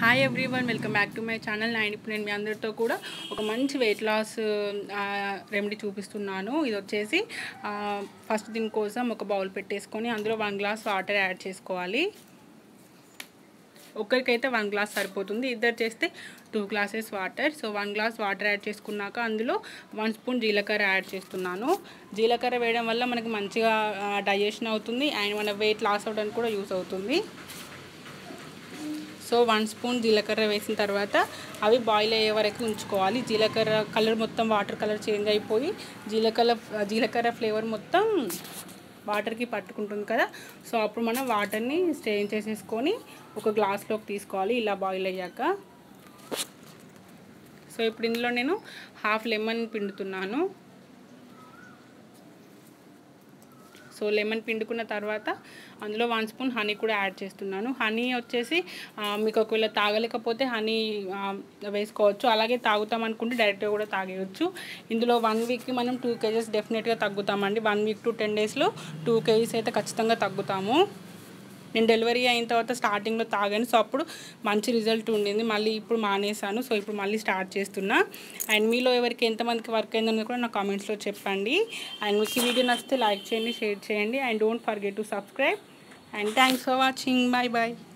hi everyone welcome back to my channel and ఇప్పుడు నేను మీ అందరితో కూడా ఒక మంచి వెయిట్ లాస్ రెమెడీ చూపిస్తున్నాను ఇది వచ్చేసి ఫస్ట్ దీనికోసం ఒక బౌల్ పెట్టేసుకొని అందులో వన్ గ్లాస్ వాటర్ యాడ్ చేసుకోవాలి ఒకరికైతే వన్ గ్లాస్ సరిపోతుంది ఇద్దరు చేస్తే two glasses water so one glass water add చేసుకున్నాక అందులో వన్ స్పూన్ జీలకర్ర యాడ్ చేస్తున్నాను జీలకర్ర వేయడం వల్ల మనకి మంచిగా డైజెషన్ అవుతుంది అండ్ మన వెయిట్ లాస్ అవ్వడానికి కూడా యూస్ అవుతుంది సో వన్ స్పూన్ జీలకర్ర వేసిన తర్వాత అవి బాయిల్ అయ్యే వరకు ఉంచుకోవాలి జీలకర్ర కలర్ మొత్తం వాటర్ కలర్ చేంజ్ అయిపోయి జీలకర్ర జీలకర్ర ఫ్లేవర్ మొత్తం వాటర్కి పట్టుకుంటుంది కదా సో అప్పుడు మనం వాటర్ని స్ట్రెయిన్ చేసేసుకొని ఒక గ్లాస్లోకి తీసుకోవాలి ఇలా బాయిల్ అయ్యాక సో ఇప్పుడు ఇందులో నేను హాఫ్ లెమన్ పిండుతున్నాను సో లెమన్ పిండుకున్న తర్వాత అందులో వన్ స్పూన్ హనీ కూడా యాడ్ చేస్తున్నాను హనీ వచ్చేసి మీకు ఒకవేళ తాగలేకపోతే హనీ వేసుకోవచ్చు అలాగే తాగుతాం అనుకుంటే డైరెక్ట్గా కూడా తాగేయచ్చు ఇందులో వన్ వీక్కి మనం టూ కేజెస్ డెఫినెట్గా తగ్గుతామండి వన్ వీక్ టు టెన్ డేస్లో టూ కేజీస్ అయితే ఖచ్చితంగా తగ్గుతాము నేను డెలివరీ అయిన తర్వాత స్టార్టింగ్లో తాగాను సో అప్పుడు మంచి రిజల్ట్ ఉండింది మళ్ళీ ఇప్పుడు మానేశాను సో ఇప్పుడు మళ్ళీ స్టార్ట్ చేస్తున్నా అండ్ మీలో ఎవరికి ఎంతమందికి వర్క్ అయిందని కూడా నా కామెంట్స్లో చెప్పండి అండ్ మీకు ఈ వీడియో నచ్చితే లైక్ చేయండి షేర్ చేయండి and don't forget to subscribe and thanks for watching bye bye